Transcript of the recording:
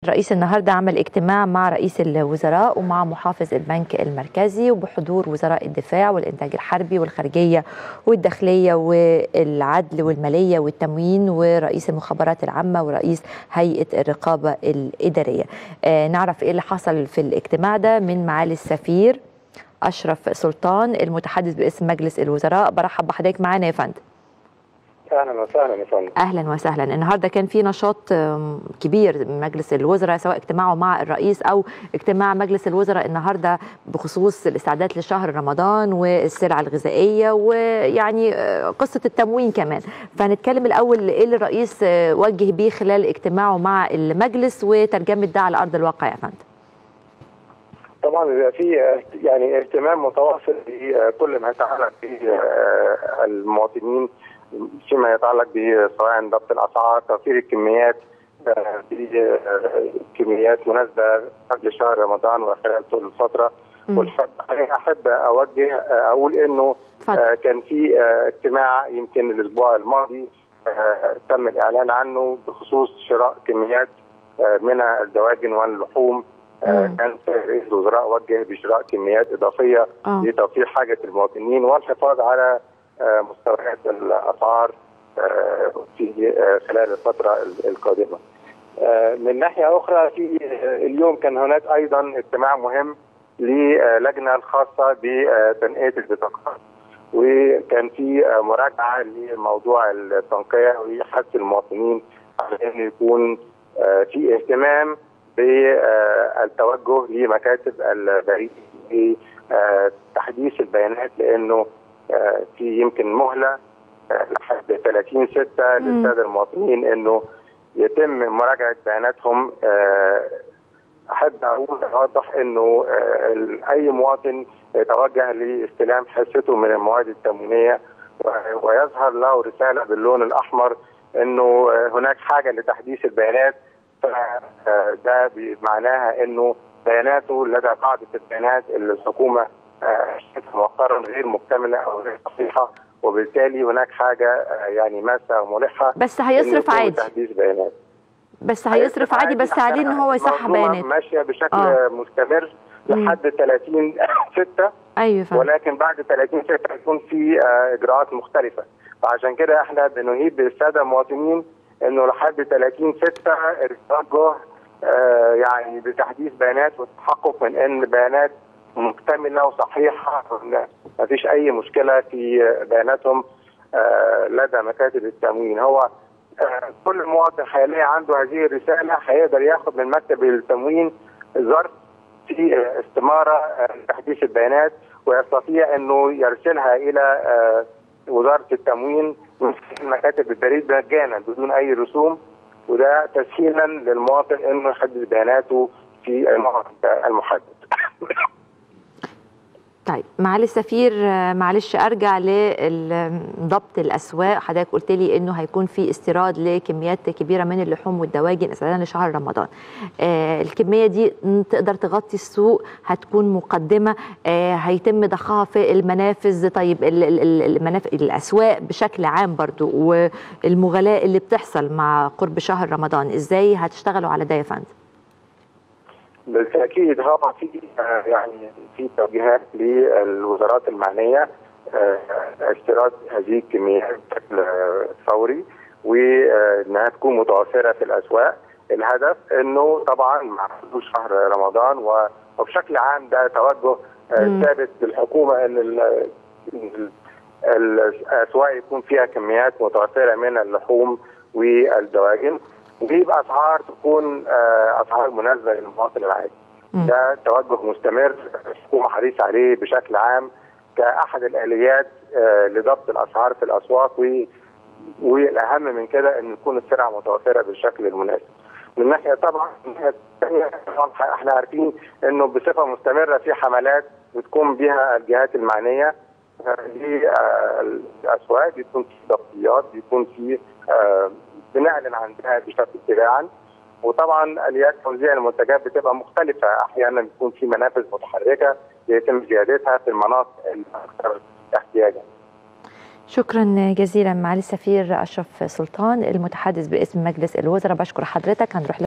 الرئيس النهارده عمل اجتماع مع رئيس الوزراء ومع محافظ البنك المركزي وبحضور وزراء الدفاع والانتاج الحربي والخارجيه والداخليه والعدل والماليه والتموين ورئيس المخابرات العامه ورئيس هيئه الرقابه الاداريه. آه نعرف ايه اللي حصل في الاجتماع ده من معالي السفير اشرف سلطان المتحدث باسم مجلس الوزراء برحب بحضرتك معانا يا فندم. اهلا وسهلا يا فندم اهلا وسهلا النهارده كان في نشاط كبير من مجلس الوزراء سواء اجتماعه مع الرئيس او اجتماع مجلس الوزراء النهارده بخصوص الاستعداد لشهر رمضان والسلع الغذائيه ويعني قصه التموين كمان فهنتكلم الاول ايه اللي الرئيس وجه بيه خلال اجتماعه مع المجلس وترجمه ده على ارض الواقع يا فندم طبعا بيبقى في يعني اهتمام متواصل بكل ما يتعلق بالمواطنين فيما يتعلق بسواء ضبط الاسعار توفير الكميات كميات مناسبه قبل شهر رمضان وخلال طول الفتره والحقيقه احب اوجه اقول انه فضل. كان في اجتماع يمكن الاسبوع الماضي تم الاعلان عنه بخصوص شراء كميات من الدواجن واللحوم كان رئيس الوزراء وجه بشراء كميات اضافيه لتوفير حاجه المواطنين والحفاظ على مستويات الاسعار في خلال الفتره القادمه. من ناحيه اخرى في اليوم كان هناك ايضا اجتماع مهم للجنه الخاصه بتنقيه البطاقات وكان في مراجعه لموضوع التنقيه وحث المواطنين على ان يكون في اهتمام بالتوجه لمكاتب البريد لتحديث البيانات لانه في يمكن مهله لحد 30 6 للساده المواطنين انه يتم مراجعه بياناتهم احب اقول اوضح انه اي مواطن يتوجه لاستلام حصته من المواد التموينيه ويظهر له رساله باللون الاحمر انه هناك حاجه لتحديث البيانات فده معناها انه بياناته لدى قاعده البيانات اللي الحكومه مؤخرا غير مكتمله او غير صحيحه وبالتالي هناك حاجه يعني ماسه وملحه بس هيصرف عادي تحديث بيانات بس هيصرف عادي بس عليه ان هو يصحح بيانات ماشيه بشكل آه. مستمر لحد 30 6 ايوه فهم. ولكن بعد 30 6 يكون في اجراءات مختلفه فعشان كده احنا بنهيب بالساده المواطنين انه لحد 30 6 التوجه آه يعني بتحديث بيانات والتحقق من ان بيانات مكتمله وصحيحه ما فيش اي مشكله في بياناتهم آه لدى مكاتب التموين هو آه كل مواطن هيلاقي عنده هذه الرساله هيقدر ياخد من مكتب التموين ظرف في استماره لتحديث البيانات ويستطيع انه يرسلها الى وزاره التموين من مكاتب البريد مجانا بدون اي رسوم وده تسهيلا للمواطن انه يحدد بياناته في الموعد المحدد. طيب معالي السفير معلش ارجع لضبط الاسواق حضرتك قلت لي انه هيكون في استيراد لكميات كبيره من اللحوم والدواجن استعدادا لشهر رمضان آه الكميه دي تقدر تغطي السوق هتكون مقدمه آه هيتم ضخها في المنافذ طيب المنافذ الاسواق بشكل عام برضو والمغالاه اللي بتحصل مع قرب شهر رمضان ازاي هتشتغلوا على ده يا فندم بالتاكيد طبعا في يعني في توجيهات للوزارات المعنيه استيراد هذه الكميات بشكل فوري وانها تكون متوفره في الاسواق الهدف انه طبعا مع حلول شهر رمضان وبشكل عام ده توجه ثابت للحكومه ان الاسواق يكون فيها كميات متوفره من اللحوم والدواجن ويبقى اسعار تكون اسعار مناسبه للمواطن العادي. ده توجه مستمر الحكومه حريصه عليه بشكل عام كاحد الاليات لضبط الاسعار في الاسواق و والاهم من كده ان تكون السلع متوفره بالشكل المناسب. من ناحيه طبعا من الناحيه الثانيه احنا عارفين انه بصفه مستمره في حملات بتقوم بها الجهات المعنيه للاسواق بيكون في ضبطيات بيكون في بنعلن عنها بشكل تباعا وطبعا اليات توزيع المنتجات بتبقى مختلفه احيانا بيكون في منافذ متحركه يتم زيادتها في المناطق الاكثر احتياجا. شكرا جزيلا معالي السفير اشرف سلطان المتحدث باسم مجلس الوزراء بشكر حضرتك هنروح